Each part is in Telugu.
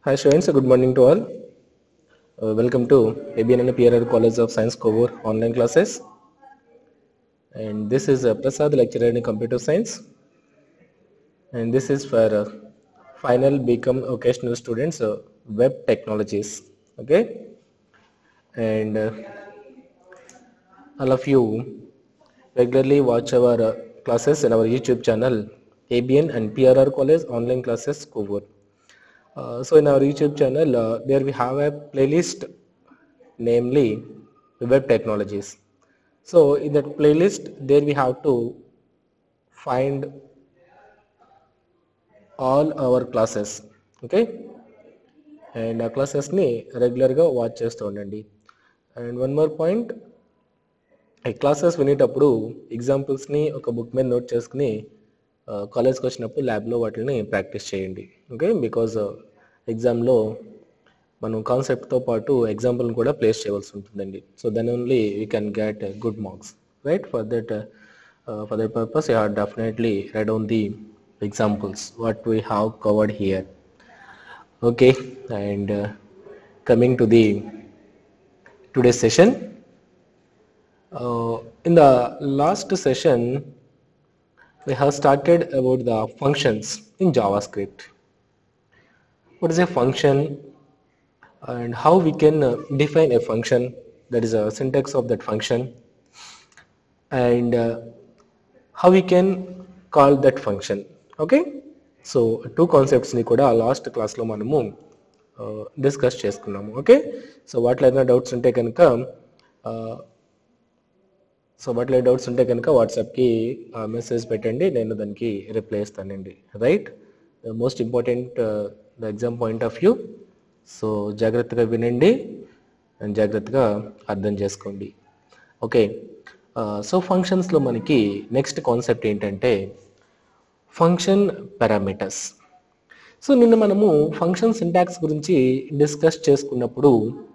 Hi students, good morning to all. Uh, welcome to ABN and PRR College of Science Kovur online classes. And this is uh, Prasad lecturer in computer science. And this is for uh, final become occasional students uh, web technologies. Okay. And uh, all of you regularly watch our uh, classes in our YouTube channel ABN and PRR College online classes Kovur. Uh, so in our YouTube channel, uh, there we have a playlist, namely web technologies. So in that playlist, there we have to find all our classes. Okay, and ఆ క్లాసెస్ని రెగ్యులర్గా వాచ్ చేస్తూ ఉండండి అండ్ వన్ మోర్ పాయింట్ ఈ క్లాసెస్ వినేటప్పుడు ఎగ్జాంపుల్స్ని ఒక బుక్ మీద నోట్ చేసుకుని కాలేజ్కి వచ్చినప్పుడు ల్యాబ్లో వాటిని ప్రాక్టీస్ చేయండి ఓకే బికాజ్ ఎగ్జామ్లో మనం కాన్సెప్ట్తో పాటు ఎగ్జాంపుల్ని కూడా ప్లేస్ చేయవలసి ఉంటుందండి so then only we can get good marks right for that for that purpose you have definitely read on the examples what we have covered here okay and uh, coming to the today's session uh, in the last session we have started about the functions in javascript what is a function and how we can uh, define a function that is a syntax of that function and uh, how we can call that function okay so two కాన్సెప్ట్స్ని కూడా లాస్ట్ క్లాస్లో మనము డిస్కస్ చేసుకున్నాము ఓకే సో వాటిలో ఏదైనా డౌట్స్ ఉంటే కనుక సో వాటిలో డౌట్స్ ఉంటే కనుక వాట్సాప్కి మెసేజ్ పెట్టండి నేను దానికి రిప్లై ఇస్తానండి right most important the exam point of view so జాగ్రత్తగా వినండి అండ్ జాగ్రత్తగా అర్థం చేసుకోండి ఓకే సో ఫంక్షన్స్లో మనకి నెక్స్ట్ కాన్సెప్ట్ ఏంటంటే ఫంక్షన్ పారామీటర్స్ సో నిన్న మనము ఫంక్షన్ సింటాక్స్ గురించి డిస్కస్ చేసుకున్నప్పుడు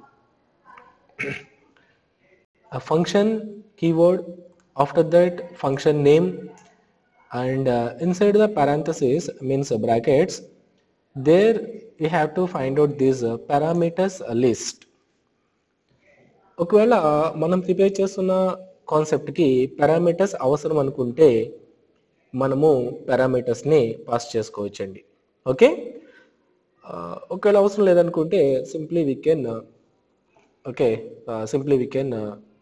function keyword after that function name and inside the parenthesis means brackets there we have to find out these parameters list ఒకవేళ మనం ప్రిపేర్ చేస్తున్న కాన్సెప్ట్కి పారామీటర్స్ అవసరం అనుకుంటే మనము పారామీటర్స్ని పాస్ చేసుకోవచ్చండి ఓకే ఒకవేళ అవసరం లేదనుకుంటే simply we can okay simply we can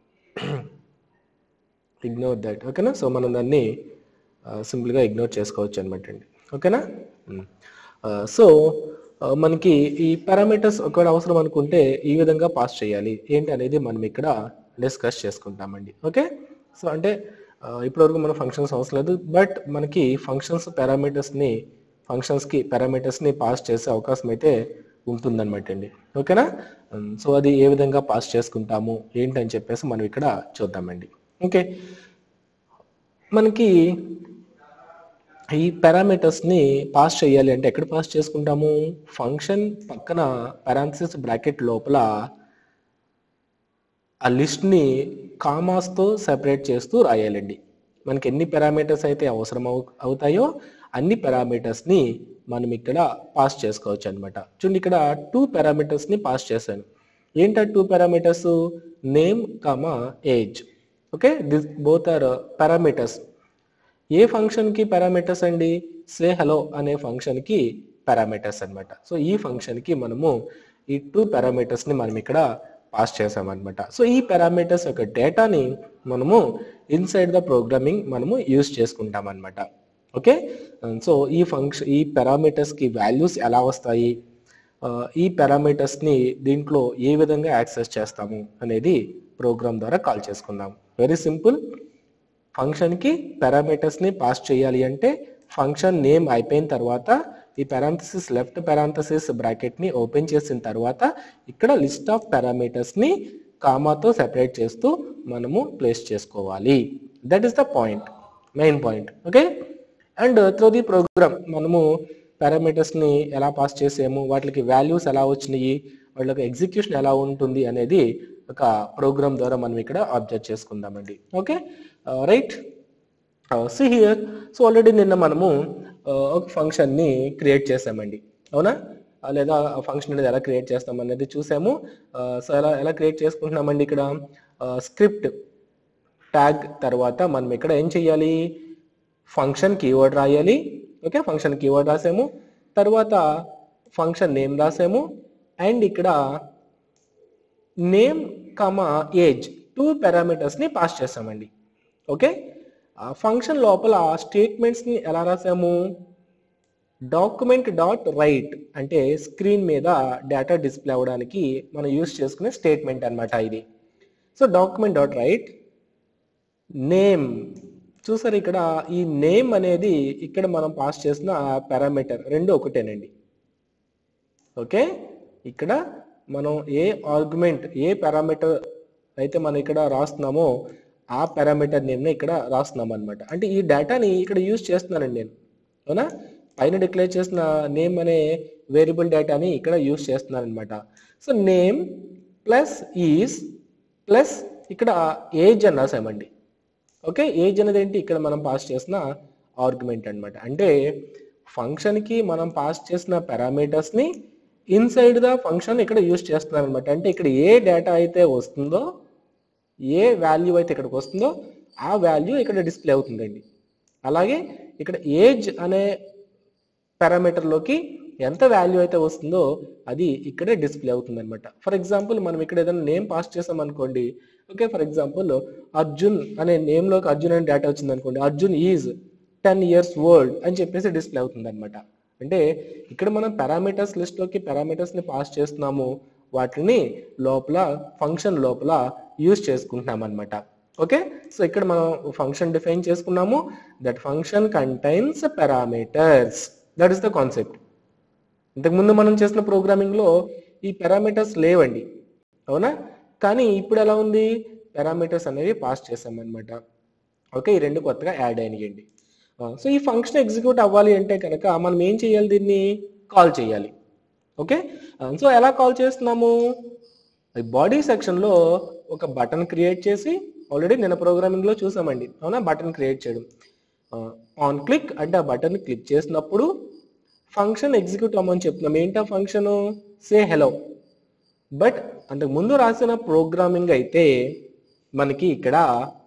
ignore that ఓకేనా సో మనం దాన్ని సింపుల్గా ఇగ్నోర్ చేసుకోవచ్చు అనమాట అండి ఓకేనా సో మనకి ఈ పారామీటర్స్ ఒకవేళ అవసరం అనుకుంటే ఈ విధంగా పాస్ చేయాలి ఏంటి అనేది మనం ఇక్కడ డిస్కస్ చేసుకుంటామండి ఓకే సో అంటే ఇప్పటివరకు మన ఫంక్షన్స్ అవసరం లేదు బట్ మనకి ఫంక్షన్స్ పారామీటర్స్ని ఫంక్షన్స్కి పారామీటర్స్ని పాస్ చేసే అవకాశం అయితే ఉంటుందన్నమాట అండి ఓకేనా సో అది ఏ విధంగా పాస్ చేసుకుంటాము ఏంటని చెప్పేసి మనం ఇక్కడ చూద్దామండి ఓకే మనకి ఈ పారామీటర్స్ని పాస్ చేయాలి అంటే ఎక్కడ పాస్ చేసుకుంటాము ఫంక్షన్ పక్కన పారాంథసిస్ బ్రాకెట్ లోపల ఆ లిస్ట్ని కామాస్తో సెపరేట్ చేస్తూ రాయాలండి మనకి ఎన్ని పారామీటర్స్ అయితే అవసరం అవు అవుతాయో అన్ని పారామీటర్స్ని మనం ఇక్కడ పాస్ చేసుకోవచ్చు అనమాట చూడండి ఇక్కడ టూ పారామీటర్స్ని పాస్ చేశాను ఏంటా two parameters name comma age okay this both are parameters ఏ ఫంక్షన్కి పారామీటర్స్ అండి సే హలో అనే ఫంక్షన్కి పారామీటర్స్ అనమాట సో ఈ ఫంక్షన్కి మనము ఈ టూ పారామీటర్స్ని మనం ఇక్కడ పాస్ చేసామన్నమాట సో ఈ పారామీటర్స్ యొక్క డేటాని మనము ఇన్సైడ్ ద ప్రోగ్రామింగ్ మనము యూజ్ చేసుకుంటాం అనమాట ఓకే సో ఈ ఫంక్షన్ ఈ పారామీటర్స్కి వాల్యూస్ ఎలా వస్తాయి ఈ పారామీటర్స్ని దీంట్లో ఏ విధంగా యాక్సెస్ చేస్తాము అనేది ప్రోగ్రామ్ ద్వారా కాల్ చేసుకుందాం వెరీ సింపుల్ ఫంక్షన్కి పారామీటర్స్ని పాస్ చేయాలి అంటే ఫంక్షన్ నేమ్ అయిపోయిన తర్వాత ఈ పారాంథసిస్ లెఫ్ట్ పారాంథసిస్ బ్రాకెట్ని ఓపెన్ చేసిన తర్వాత ఇక్కడ లిస్ట్ ఆఫ్ పారామీటర్స్ని కామాతో సెపరేట్ చేస్తూ మనము ప్లేస్ చేసుకోవాలి that is the point main point okay and through the program మనము పారామీటర్స్ని ఎలా పాస్ చేసాము వాటికి వాల్యూస్ ఎలా వచ్చినాయి వాళ్ళకి ఎగ్జిక్యూషన్ ఎలా ఉంటుంది అనేది ఒక ప్రోగ్రామ్ ద్వారా మనం ఇక్కడ అబ్జర్వ్ చేసుకుందామండి okay right see here so already నిన్న మనము ఒక ఫంక్షన్ని క్రియేట్ చేసామండి అవునా ఆ, లేదా ఫంక్షన్ అనేది ఎలా క్రియేట్ చేస్తాం అనేది చూసాము సో ఎలా ఎలా క్రియేట్ చేసుకుంటున్నామండి ఇక్కడ స్క్రిప్ట్ ట్యాగ్ తర్వాత మనం ఇక్కడ ఏం చేయాలి ఫంక్షన్ కీవర్డ్ రాయాలి ఓకే ఫంక్షన్ కీవర్డ్ రాసాము తర్వాత ఫంక్షన్ నేమ్ రాసాము అండ్ ఇక్కడ నేమ్ కమా ఏజ్ టూ పారామీటర్స్ని పాస్ చేసామండి ఓకే ఆ ఫంక్షన్ లోపల స్టేట్మెంట్స్ని ఎలా రాసాము డాక్యుమెంట్ డాట్ రైట్ అంటే స్క్రీన్ మీద డేటా డిస్ప్లే అవ్వడానికి మనం యూస్ చేసుకునే స్టేట్మెంట్ అన్నమాట ఇది so document dot write name చూసారు ఇక్కడ ఈ నేమ్ అనేది ఇక్కడ మనం పాస్ చేసిన పారామీటర్ రెండు ఒకటేనండి ఓకే ఇక్కడ మనం ఏ ఆర్గ్యుమెంట్ ఏ పారామీటర్ అయితే మనం ఇక్కడ రాస్తున్నామో ఆ పారామీటర్ నేమ్ని ఇక్కడ రాస్తున్నాం అనమాట అంటే ఈ డేటాని ఇక్కడ యూజ్ చేస్తున్నానండి నేను అవునా పైన డిక్లేర్ చేసిన నేమ్ అనే వేరియబుల్ డేటాని ఇక్కడ యూజ్ చేస్తున్నాను అనమాట so name plus is plus ఇక్కడ ఏజ్ అని రాసామండి ఓకే ఏజ్ అనేది ఏంటి ఇక్కడ మనం పాస్ చేసిన ఆర్గ్యుమెంట్ అన్నమాట అంటే ఫంక్షన్కి మనం పాస్ చేసిన పారామీటర్స్ని ఇన్సైడ్ ద ఫంక్షన్ ఇక్కడ యూజ్ చేస్తున్నారు అనమాట అంటే ఇక్కడ ఏ డేటా అయితే వస్తుందో ఏ వాల్యూ అయితే ఇక్కడికి వస్తుందో ఆ వాల్యూ ఇక్కడ డిస్ప్లే అవుతుందండి అలాగే ఇక్కడ ఏజ్ అనే పారామీటర్లోకి ఎంత వాల్యూ అయితే వస్తుందో అది ఇక్కడే డిస్ప్లే అవుతుంది అనమాట ఫర్ ఎగ్జాంపుల్ మనం ఇక్కడ ఏదైనా నేమ్ పాస్ చేసాం అనుకోండి ఓకే ఫర్ ఎగ్జాంపుల్ అర్జున్ అనే నేమ్లోకి అర్జున్ అనే డేటా వచ్చింది అనుకోండి Arjun is ten years old అని చెప్పేసి డిస్ప్లే అవుతుంది అనమాట అంటే ఇక్కడ మనం పారామీటర్స్ లిస్ట్లోకి పారామీటర్స్ని పాస్ చేస్తున్నాము వాటిని లోపల ఫంక్షన్ లోపల యూజ్ చేసుకుంటున్నాం అనమాట ఓకే సో ఇక్కడ మనం ఫంక్షన్ డిఫైన్ చేసుకున్నాము that function contains parameters that is the concept ఇంతకుముందు మనం చేసిన ప్రోగ్రామింగ్లో ఈ పారామీటర్స్ లేవండి అవునా కానీ ఇప్పుడు ఎలా ఉంది పారామీటర్స్ అనేవి పాస్ చేసామన్నమాట ఓకే ఈ రెండు కొత్తగా యాడ్ అయినాయండి సో ఈ ఫంక్షన్ ఎగ్జిక్యూట్ అవ్వాలి అంటే కనుక మనం ఏం చేయాలి దీన్ని కాల్ చేయాలి ఓకే సో ఎలా కాల్ చేస్తున్నాము బాడీ సెక్షన్లో ఒక బటన్ క్రియేట్ చేసి ఆల్రెడీ నిన్న ప్రోగ్రామింగ్లో చూసామండి అవునా బటన్ క్రియేట్ చేయడం ఆన్ క్లిక్ అంటే ఆ బటన్ క్లిక్ చేసినప్పుడు ఫంక్షన్ ఎగ్జిక్యూట్ అవ్వమని చెప్తున్నాం ఏంటా ఫంక్షన్ సే హెలో బట్ అంతకు ముందు రాసిన ప్రోగ్రామింగ్ అయితే మనకి ఇక్కడ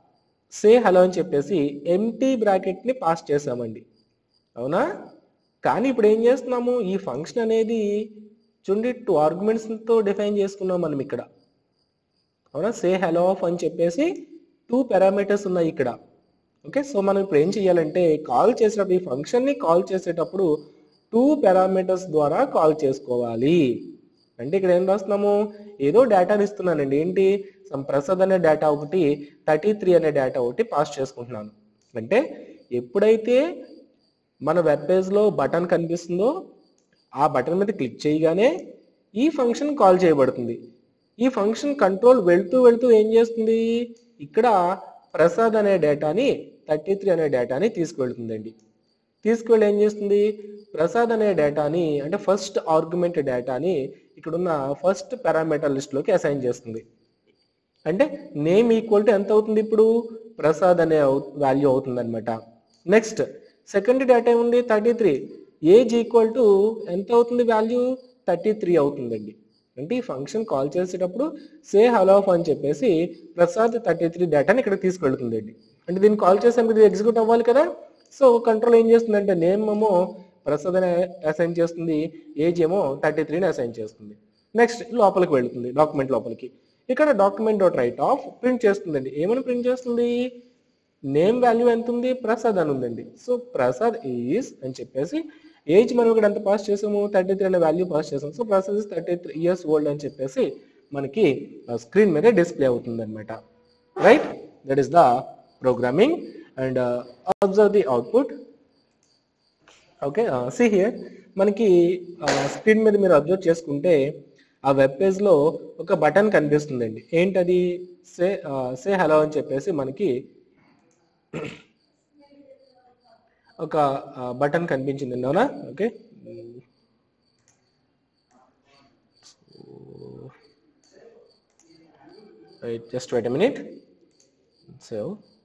సే హలో అని చెప్పేసి ఎంటీ బ్రాకెట్ని పాస్ చేసామండి అవునా కానీ ఇప్పుడు ఏం చేస్తున్నాము ఈ ఫంక్షన్ అనేది చూడండి టూ ఆర్గ్యుమెంట్స్తో డిఫైన్ చేసుకున్నాం మనం ఇక్కడ అవునా సే హలో ఆఫ్ అని చెప్పేసి టూ పారామీటర్స్ ఉన్నాయి ఇక్కడ ఓకే సో మనం ఇప్పుడు ఏం చేయాలంటే కాల్ చేసేటప్పుడు ఈ ఫంక్షన్ని కాల్ చేసేటప్పుడు టూ పారామీటర్స్ ద్వారా కాల్ చేసుకోవాలి అంటే ఇక్కడ ఏం రాస్తున్నాము ఏదో డేటాని ఇస్తున్నానండి ఏంటి సమ్ ప్రసాద్ అనే డేటా ఒకటి థర్టీ త్రీ అనే డేటా ఒకటి పాస్ చేసుకుంటున్నాను అంటే ఎప్పుడైతే మన వెబ్ పేజ్లో బటన్ కనిపిస్తుందో ఆ బటన్ మీద క్లిక్ చేయగానే ఈ ఫంక్షన్ కాల్ చేయబడుతుంది ఈ ఫంక్షన్ కంట్రోల్ వెళ్తూ వెళ్తూ ఏం చేస్తుంది ఇక్కడ ప్రసాద్ అనే డేటాని థర్టీ త్రీ అనే డేటాని తీసుకువెళ్తుందండి తీసుకువెళ్ళి ఏం చేస్తుంది ప్రసాద్ అనే డేటాని అంటే ఫస్ట్ ఆర్గ్యుమెంట్ డేటాని ఇక్కడున్న ఫస్ట్ పారామీటర్ లిస్ట్లోకి అసైన్ చేస్తుంది అంటే నేమ్ ఈక్వల్ టు ఎంత అవుతుంది ఇప్పుడు ప్రసాద్ అనే వాల్యూ అవుతుంది అనమాట నెక్స్ట్ సెకండ్ డేటా ఏముంది thirty three age equal to ఎంత అవుతుంది వాల్యూ థర్టీ త్రీ అవుతుందండి అంటే ఈ ఫంక్షన్ కాల్ చేసేటప్పుడు సే హలో అని చెప్పేసి ప్రసాద్ థర్టీ త్రీ డేటాని ఇక్కడ తీసుకెళ్తుందండి అంటే దీన్ని కాల్ చేసాము ఇది ఎగ్జిక్యూట్ అవ్వాలి కదా సో కంట్రోల్ ఏం చేస్తుందంటే నేమ్ ఏమో ప్రసాద్ అని అసైన్ చేస్తుంది ఏజ్ ఏమో థర్టీ త్రీని అసైన్ చేస్తుంది నెక్స్ట్ లోపలికి వెళ్తుంది డాక్యుమెంట్ లోపలికి ఇక్కడ document dot write of print చేస్తుందండి ఏమని ప్రింట్ చేస్తుంది నేమ్ వాల్యూ ఎంత ఉంది ప్రసాద్ అని ఉందండి సో ప్రసాద్ ఈజ్ అని చెప్పేసి ఏజ్ మనం ఇక్కడ ఎంత పాస్ చేసాము థర్టీ త్రీ అనే వాల్యూ పాస్ చేసాము so Prasad is thirty three years old అని చెప్పేసి మనకి స్క్రీన్ మీద డిస్ప్లే అవుతుంది అనమాట right that is the programming and observe the output okay see here మనకి స్క్రీన్ మీద మీరు అబ్జర్వ్ చేసుకుంటే ఆ వెబ్ పేజ్లో ఒక బటన్ కనిపిస్తుందండి ఏంటది సే సే హలో అని చెప్పేసి మనకి ఒక బటన్ కనిపించింది అవునా okay just wait minute so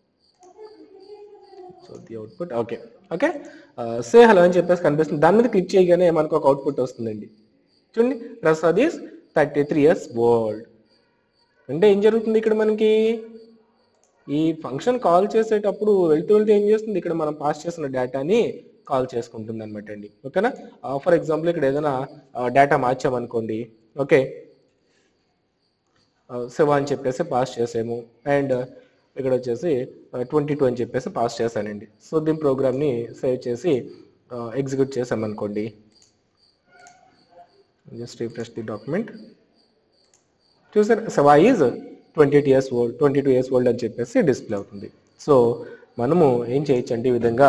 so the output okay okay say hello అని చెప్పేసి కనిపిస్తుంది దాని మీద క్లిక్ చేయగానే మనకు ఒక అవుట్పుట్ వస్తుందండి చూడండి Prasad is thirty three years old అంటే ఏం జరుగుతుంది ఇక్కడ మనకి ఈ ఫంక్షన్ కాల్ చేసేటప్పుడు వెళ్తూ వెళ్తూ ఏం చేస్తుంది ఇక్కడ మనం పాస్ చేసిన డేటాని కాల్ చేసుకుంటుంది అనమాట అండి ఓకేనా ఫర్ ఎగ్జాంపుల్ ఇక్కడ ఏదైనా డేటా మార్చామనుకోండి ఓకే శివ అని చెప్పేసి పాస్ చేసాము అండ్ ఇక్కడ వచ్చేసి ట్వంటీ టూ అని చెప్పేసి పాస్ చేశానండి సో దీని ప్రోగ్రామ్ని సేవ్ చేసి ఎగ్జిక్యూట్ చేసామనుకోండి జస్ట్ రిఫ్రెష్ ది డాక్యుమెంట్ చూసారు Shiva is twenty eight years old twenty two years old అని చెప్పేసి డిస్ప్లే అవుతుంది సో మనము ఏం చేయొచ్చు అంటే ఈ విధంగా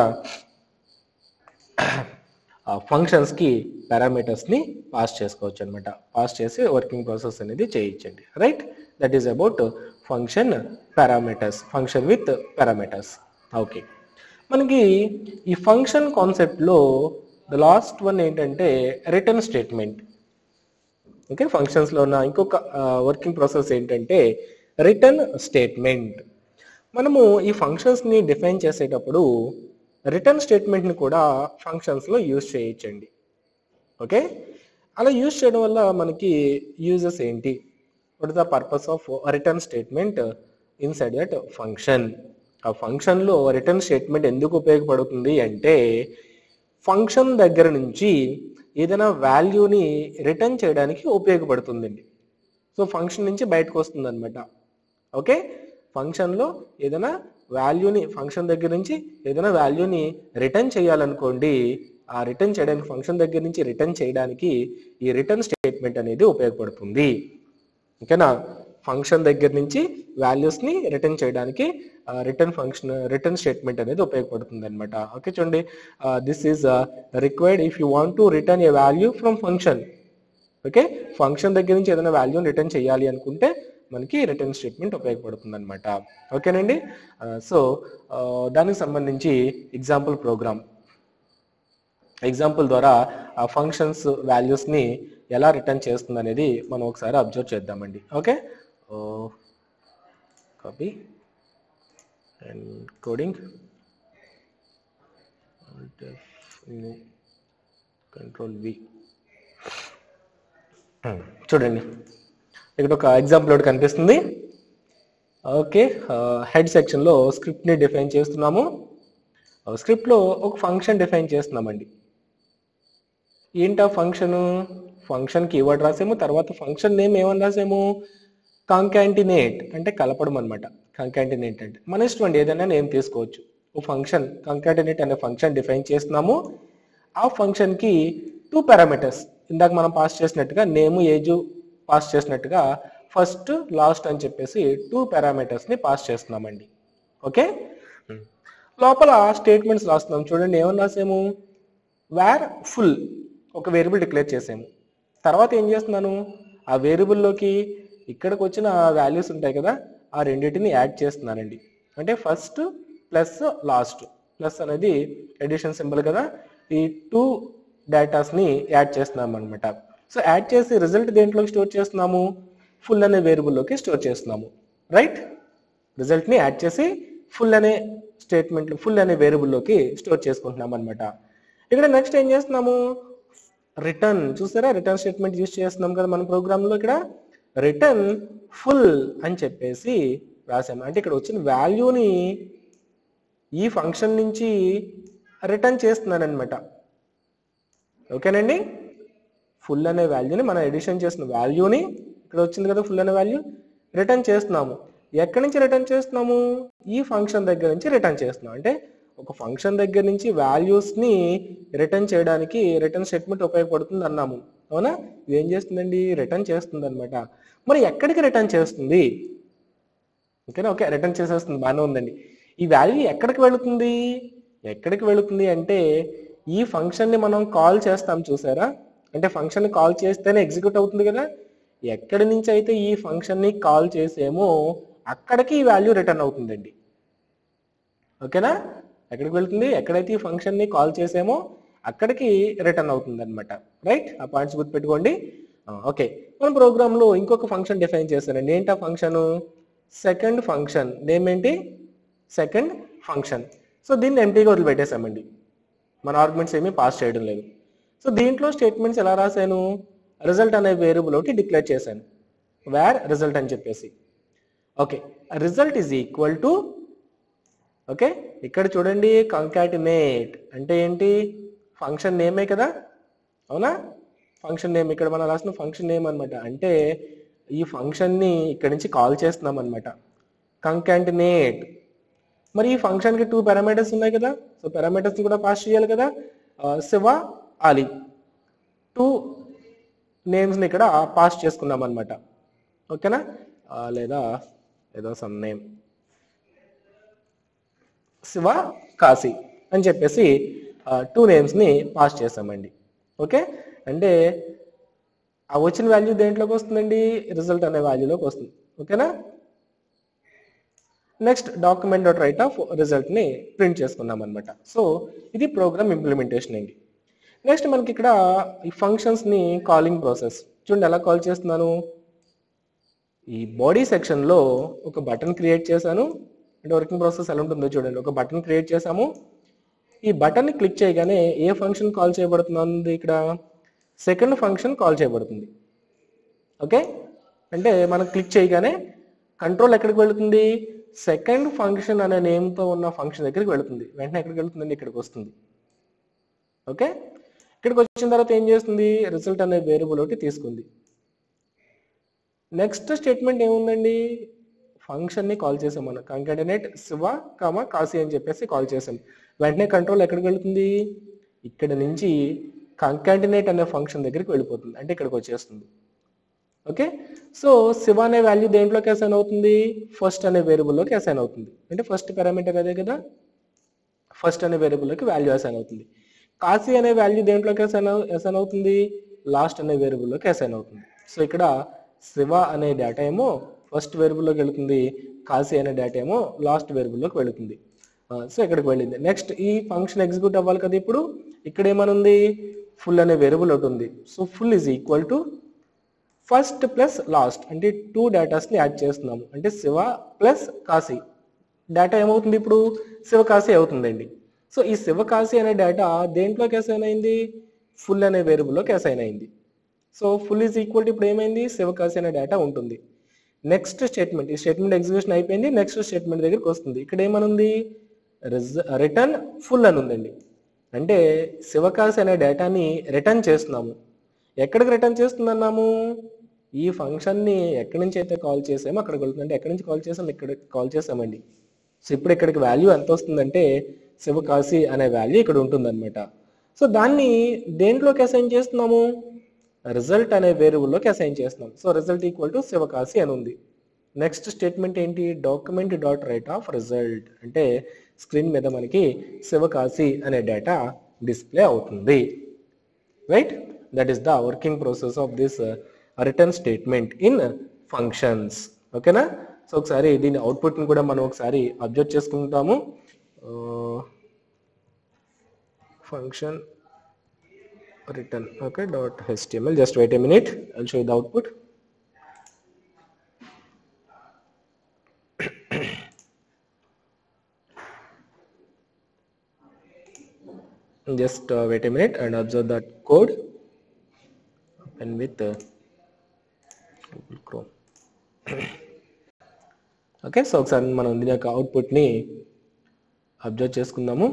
ఫంక్షన్స్కి పారామీటర్స్ని పాస్ చేసుకోవచ్చు అనమాట పాస్ చేసి వర్కింగ్ ప్రాసెస్ అనేది చేయించండి right that is about function parameters function with parameters okay మనకి ఈ ఫంక్షన్ కాన్సెప్ట్లో ద లాస్ట్ వన్ ఏంటంటే రిటర్న్ స్టేట్మెంట్ ఓకే ఫంక్షన్స్లో ఉన్న ఇంకొక వర్కింగ్ ప్రాసెస్ ఏంటంటే రిటర్న్ స్టేట్మెంట్ మనము ఈ ఫంక్షన్స్ని డిఫైన్ చేసేటప్పుడు రిటర్న్ స్టేట్మెంట్ని కూడా ఫంక్షన్స్లో యూజ్ చేయొచ్చండి ఓకే అలా యూజ్ చేయడం వల్ల మనకి యూజెస్ ఏంటి what is the purpose of return statement inside that function ఆ ఫంక్షన్లో రిటర్న్ స్టేట్మెంట్ ఎందుకు ఉపయోగపడుతుంది అంటే ఫంక్షన్ దగ్గర నుంచి ఏదైనా వాల్యూని రిటర్న్ చేయడానికి ఉపయోగపడుతుందండి సో ఫంక్షన్ నుంచి బయటకు వస్తుంది అనమాట ఓకే ఫంక్షన్లో ఏదైనా వాల్యూని ఫంక్షన్ దగ్గర నుంచి ఏదైనా వాల్యూని రిటర్న్ చేయాలనుకోండి ఆ రిటర్న్ చేయడానికి ఫంక్షన్ దగ్గర నుంచి రిటర్న్ చేయడానికి ఈ రిటర్న్ స్టేట్మెంట్ అనేది ఉపయోగపడుతుంది ఓకేనా ఫంక్షన్ దగ్గర నుంచి వాల్యూస్ని రిటర్న్ చేయడానికి రిటర్న్ ఫంక్షన్ రిటర్న్ స్టేట్మెంట్ అనేది ఉపయోగపడుతుంది అనమాట ఓకే చూడండి this is required if you want to return a value from function okay function దగ్గర నుంచి ఏదైనా వాల్యూని రిటర్న్ చేయాలి అనుకుంటే మనకి రిటర్న్ స్టేట్మెంట్ ఉపయోగపడుతుంది అనమాట ఓకేనండి సో దానికి సంబంధించి ఎగ్జాంపుల్ ప్రోగ్రామ్ ఎగ్జాంపుల్ ద్వారా ఆ ఫంక్షన్స్ వాల్యూస్ని ఎలా రిటర్న్ చేస్తుంది అనేది మనం ఒకసారి అబ్జర్వ్ చేద్దామండి okay copy and coding control V చూడండి ఇక్కడ ఒక ఎగ్జాంపుల్ ఒకటి కనిపిస్తుంది ఓకే హెడ్ సెక్షన్లో స్క్రిప్ట్ని డిఫైన్ చేస్తున్నాము స్క్రిప్ట్లో ఒక ఫంక్షన్ డిఫైన్ చేస్తున్నామండి ఏంటా ఫంక్షన్ ఫంక్షన్ కీవర్డ్ రాసాము తర్వాత ఫంక్షన్ నేమ్ ఏమని రాసాము కాంకాంటినేట్ అంటే కలపడం అనమాట కాంకాంటినేట్ అంటే మన ఇష్టం అండి ఏదైనా నేమ్ తీసుకోవచ్చు ఓ ఫంక్షన్ కాంకాంటినేట్ అనే ఫంక్షన్ డిఫైన్ చేస్తున్నాము ఆ ఫంక్షన్కి టూ పారామీటర్స్ ఇందాక మనం పాస్ చేసినట్టుగా నేము ఏజు పాస్ చేసినట్టుగా ఫస్ట్ లాస్ట్ అని చెప్పేసి టూ పారామీటర్స్ని పాస్ చేస్తున్నామండి ఓకే లోపల స్టేట్మెంట్స్ రాస్తున్నాం చూడండి ఏమని రాసాము వేర్ ఫుల్ ఒక వేరియబుల్ డిక్లేర్ చేసాము తర్వాత ఏం చేస్తున్నాను ఆ వేరియబుల్లోకి ఇక్కడికి వచ్చిన వాల్యూస్ ఉంటాయి కదా ఆ రెండింటిని యాడ్ చేస్తున్నానండి అంటే ఫస్ట్ ప్లస్ లాస్ట్ ప్లస్ అనేది ఎడిషన్ సింబల్ కదా ఈ టూ డేటాస్ని యాడ్ చేస్తున్నాం అనమాట సో యాడ్ చేసి రిజల్ట్ దేంట్లోకి స్టోర్ చేస్తున్నాము ఫుల్ అనే వేరియబుల్లోకి స్టోర్ చేస్తున్నాము రైట్ రిజల్ట్ని యాడ్ చేసి ఫుల్ అనే స్టేట్మెంట్ ఫుల్ అనే వేరియబుల్లోకి స్టోర్ చేసుకుంటున్నాం అనమాట ఇక్కడ నెక్స్ట్ ఏం చేస్తున్నాము రిటర్న్ చూసారా రిటర్న్ స్టేట్మెంట్ యూజ్ చేస్తున్నాం కదా మన ప్రోగ్రాంలో ఇక్కడ రిటర్న్ ఫుల్ అని చెప్పేసి రాసాము అంటే ఇక్కడ వచ్చిన వాల్యూని ఈ ఫంక్షన్ నుంచి రిటర్న్ చేస్తున్నాను అనమాట ఓకేనండి ఫుల్ అనే వాల్యూని మనం ఎడిషన్ చేసిన వాల్యూని ఇక్కడ వచ్చింది కదా ఫుల్ అనే వాల్యూ రిటర్న్ చేస్తున్నాము ఎక్కడి నుంచి రిటర్న్ చేస్తున్నాము ఈ ఫంక్షన్ దగ్గర నుంచి రిటర్న్ చేస్తున్నాం అంటే ఒక ఫంక్షన్ దగ్గర నుంచి వాల్యూస్ని రిటర్న్ చేయడానికి రిటర్న్ స్టేట్మెంట్ ఉపయోగపడుతుంది అన్నాము అవునా ఇది ఏం చేస్తుందండి రిటర్న్ చేస్తుంది అనమాట మరి ఎక్కడికి రిటర్న్ చేస్తుంది ఓకేనా ఓకే రిటర్న్ చేసేస్తుంది బాగానే ఉందండి ఈ వాల్యూ ఎక్కడికి వెళుతుంది ఎక్కడికి వెళుతుంది అంటే ఈ ఫంక్షన్ని మనం కాల్ చేస్తాం చూసారా అంటే ఫంక్షన్ని కాల్ చేస్తేనే ఎగ్జిక్యూట్ అవుతుంది కదా ఎక్కడి నుంచి అయితే ఈ ఫంక్షన్ని కాల్ చేసేమో అక్కడికి ఈ వాల్యూ రిటర్న్ అవుతుందండి ఓకేనా ఎక్కడికి వెళ్తుంది ఎక్కడైతే ఈ ఫంక్షన్ని కాల్ చేసామో అక్కడికి రిటర్న్ అవుతుంది అనమాట రైట్ ఆ పాయింట్స్ గుర్తుపెట్టుకోండి ఓకే మన ప్రోగ్రాంలో ఇంకొక ఫంక్షన్ డిఫైన్ చేశానండి ఏంటి ఆ ఫంక్షన్ సెకండ్ ఫంక్షన్ నేమ్ ఏంటి సెకండ్ ఫంక్షన్ సో దీన్ని ఎంటీగా వదిలిపెట్టేసామండి మన ఆర్గ్యుమెంట్స్ ఏమీ పాస్ చేయడం లేదు సో దీంట్లో స్టేట్మెంట్స్ ఎలా రాశాను రిజల్ట్ అనే వేరియబుల్ ఒకటి డిక్లేర్ చేశాను వేర్ రిజల్ట్ అని చెప్పేసి okay result is equal to okay ఇక్కడ చూడండి కంకాటినేట్ అంటే ఏంటి ఫంక్షన్ నేమే కదా అవునా ఫంక్షన్ నేమ్ ఇక్కడ మనం రాసిన ఫంక్షన్ నేమ్ అన్నమాట అంటే ఈ ఫంక్షన్ని ఇక్కడ నుంచి కాల్ చేస్తున్నాం అనమాట కంకాంటినేట్ మరి ఈ ఫంక్షన్కి టూ పారామీటర్స్ ఉన్నాయి కదా సో పారామీటర్స్ కూడా పాస్ చేయాలి కదా ఆ, శివ ఆలి టూ నేమ్స్ని ఇక్కడ పాస్ చేసుకున్నాం అనమాట ఓకేనా ఆ, లేదా ఏదో సమ్ నేమ్ శివ కాశీ అని చెప్పేసి టూ నేమ్స్ని పాస్ చేసామండి ఓకే అంటే ఆ వచ్చిన వాల్యూ దేంట్లోకి వస్తుందండి రిజల్ట్ అనే వాల్యూలోకి వస్తుంది ఓకేనా next document dot write of రిజల్ట్ని ప్రింట్ చేసుకున్నాం అనమాట సో ఇది ప్రోగ్రామ్ ఇంప్లిమెంటేషన్ అండి నెక్స్ట్ మనకి ఇక్కడ ఈ ఫంక్షన్స్ని కాలింగ్ ప్రాసెస్ చూడండి ఎలా కాల్ చేస్తున్నాను ఈ బాడీ సెక్షన్లో ఒక బటన్ క్రియేట్ చేశాను అంటే వర్కింగ్ ప్రాసెస్ ఎలా ఉంటుందో చూడండి ఒక బటన్ క్రియేట్ చేశాము ఈ బటన్ని క్లిక్ చేయగానే ఏ ఫంక్షన్ కాల్ చేయబడుతుంది ఇక్కడ సెకండ్ ఫంక్షన్ కాల్ చేయబడుతుంది ఓకే అంటే మనం క్లిక్ చేయగానే కంట్రోల్ ఎక్కడికి వెళుతుంది సెకండ్ ఫంక్షన్ అనే నేమ్తో ఉన్న ఫంక్షన్ దగ్గరికి వెళుతుంది వెంటనే ఎక్కడికి వెళుతుందండి ఇక్కడికి వస్తుంది ఓకే ఇక్కడికి వచ్చిన తర్వాత ఏం చేస్తుంది రిజల్ట్ అనే వేరియబుల్ ఒకటి తీసుకుంది నెక్స్ట్ స్టేట్మెంట్ ఏముందండి ఫంక్షన్ని కాల్ చేసాం మనం కంకాటినేట్ శివ కామ కాశీ అని చెప్పేసి కాల్ చేసాం వెంటనే కంట్రోల్ ఎక్కడికి వెళుతుంది ఇక్కడ నుంచి కంకాటినేట్ అనే ఫంక్షన్ దగ్గరికి వెళ్ళిపోతుంది అంటే ఇక్కడికి వచ్చేస్తుంది ఓకే సో శివ అనే వాల్యూ దేంట్లోకి అసైన్ అవుతుంది ఫస్ట్ అనే వేరియబుల్లోకి అసైన్ అవుతుంది అంటే ఫస్ట్ పారామీటర్ అదే కదా ఫస్ట్ అనే వేరియబుల్లోకి వాల్యూ అసైన్ అవుతుంది కాశీ అనే వాల్యూ దేంట్లోకి అసైన్ అసైన్ అవుతుంది లాస్ట్ అనే వేరియబుల్లోకి అసైన్ అవుతుంది సో ఇక్కడ శివ అనే డేటా ఏమో ఫస్ట్ వేరియబుల్లోకి వెళుతుంది కాశీ అనే డేటా ఏమో లాస్ట్ వేరియబుల్లోకి వెళుతుంది సో ఇక్కడికి వెళ్ళింది నెక్స్ట్ ఈ ఫంక్షన్ ఎగ్జిక్యూట్ అవ్వాలి కదా ఇప్పుడు ఇక్కడ ఏమనుంది ఫుల్ అనే వేరియబుల్ ఒకటి ఉంది so full is equal to first plus last అంటే టూ డేటాస్ని యాడ్ చేస్తున్నాము అంటే శివ ప్లస్ కాశీ డేటా ఏమవుతుంది ఇప్పుడు శివకాశి అవుతుందండి సో ఈ శివకాశి అనే డేటా దేంట్లోకి అసైన్ అయింది ఫుల్ అనే వేరియబుల్లోకి అసైన్ అయింది so full is equal to ఇప్పుడు ఏమైంది శివకాశి అనే డేటా ఉంటుంది నెక్స్ట్ స్టేట్మెంట్ ఈ స్టేట్మెంట్ ఎగ్జిక్యూషన్ అయిపోయింది నెక్స్ట్ స్టేట్మెంట్ దగ్గరికి వస్తుంది ఇక్కడ ఏమనుంది రిటర్న్ ఫుల్ అని ఉందండి అంటే శివకాశి అనే డేటాని రిటర్న్ చేస్తున్నాము ఎక్కడికి రిటర్న్ చేస్తుందన్నాము ఈ ఫంక్షన్ని ఎక్కడి నుంచి అయితే కాల్ చేసామో అక్కడికి వెళ్తుంది అంటే ఎక్కడి నుంచి కాల్ చేసాం ఇక్కడ కాల్ చేసామండి సో ఇప్పుడు ఇక్కడికి వాల్యూ ఎంత వస్తుందంటే శివకాశి అనే వాల్యూ ఇక్కడ ఉంటుందన్నమాట సో దాన్ని దేంట్లోకి అసైన్ చేస్తున్నాము రిజల్ట్ అనే వేరియబుల్లోకి అసైన్ చేస్తున్నాం so result equal to Sivakasi అని ఉంది నెక్స్ట్ స్టేట్మెంట్ ఏంటి document dot write of result అంటే స్క్రీన్ మీద మనకి శివకాశి అనే డేటా డిస్ప్లే అవుతుంది right that is the working process of this return statement in functions ఓకేనా సో ఒకసారి దీని అవుట్పుట్ని కూడా మనం ఒకసారి అబ్జర్వ్ చేసుకుంటాము function return okay dot HTML just wait a minute I'll show the output just uh, wait a minute and observe that code and with uh, Google Chrome okay so ఒకసారి మనం దీని యొక్క అవుట్పుట్ని అబ్జర్వ్ చేసుకుందాము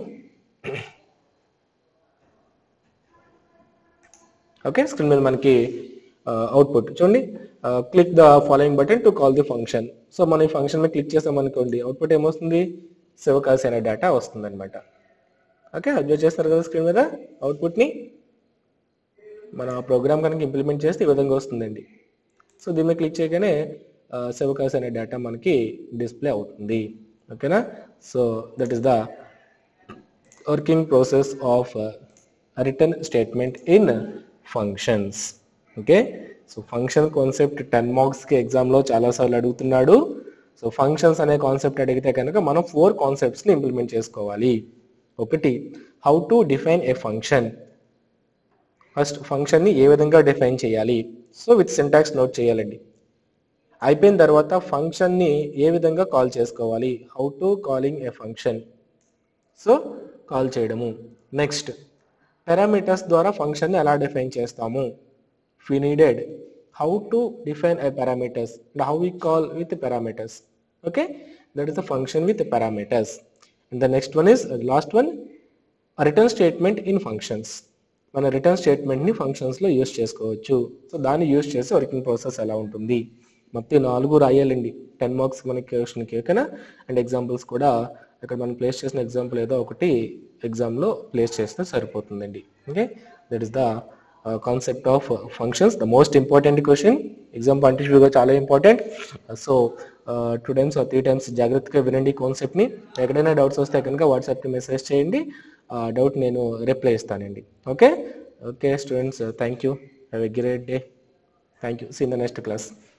ఓకే స్క్రీన్ మీద మనకి అవుట్పుట్ చూడండి click the following button to call the function so మనం ఈ ఫంక్షన్ మీద క్లిక్ చేసామనుకోండి అవుట్పుట్ ఏమొస్తుంది శివకాశి అనే డేటా వస్తుంది అనమాట ఓకే అబ్జర్వ్ చేస్తారు కదా స్క్రీన్ మీద అవుట్పుట్ని మన ప్రోగ్రామ్ కనుక ఇంప్లిమెంట్ చేస్తే ఈ విధంగా వస్తుందండి సో దీని మీద క్లిక్ చేయగానే సెవకాస్ అనే డేటా మనకి డిస్ప్లే అవుతుంది ఓకేనా so that is the working process of return statement in functions okay so function concept ten మార్క్స్కి ఎగ్జామ్లో చాలాసార్లు అడుగుతున్నాడు సో ఫంక్షన్స్ అనే కాన్సెప్ట్ అడిగితే కనుక మనం ఫోర్ కాన్సెప్ట్స్ని ఇంప్లిమెంట్ చేసుకోవాలి ఒకటి how to define a function first ఫంక్షన్ని ఏ విధంగా డిఫైన్ చేయాలి సో విత్ సింటాక్స్ నోట్ చేయాలండి అయిపోయిన తర్వాత ఫంక్షన్ని ఏ విధంగా కాల్ చేసుకోవాలి how to calling a function so call చేయడము నెక్స్ట్ పారామీటర్స్ ద్వారా ఫంక్షన్ని ఎలా డిఫైన్ చేస్తాము if we needed how to define a parameters and how we call with the parameters okay that is the function with the parameters and the next one is uh, last one a return statement in functions మన రిటర్న్ స్టేట్మెంట్ని ఫంక్షన్స్లో యూస్ చేసుకోవచ్చు సో దాన్ని యూస్ చేసి వర్కింగ్ ప్రాసెస్ ఎలా ఉంటుంది మొత్తం నాలుగు రాయాలండి టెన్ మార్క్స్ మనకి క్వశ్చన్కి ఓకేనా అండ్ ఎగ్జాంపుల్స్ కూడా ఇక్కడ మనం ప్లేస్ చేసిన ఎగ్జాంపుల్ ఏదో ఒకటి ఎగ్జామ్లో ప్లేస్ చేస్తే సరిపోతుందండి okay that is the concept of functions the most important question exam point of వ్యూగా చాలా important so two times three times జాగ్రత్తగా వినండి కాన్సెప్ట్ని ఎక్కడైనా డౌట్స్ వస్తే కనుక వాట్సాప్కి మెసేజ్ చేయండి ఆ డౌట్ నేను రిప్లై ఇస్తానండి okay okay students thank you have a great day thank you see in the next class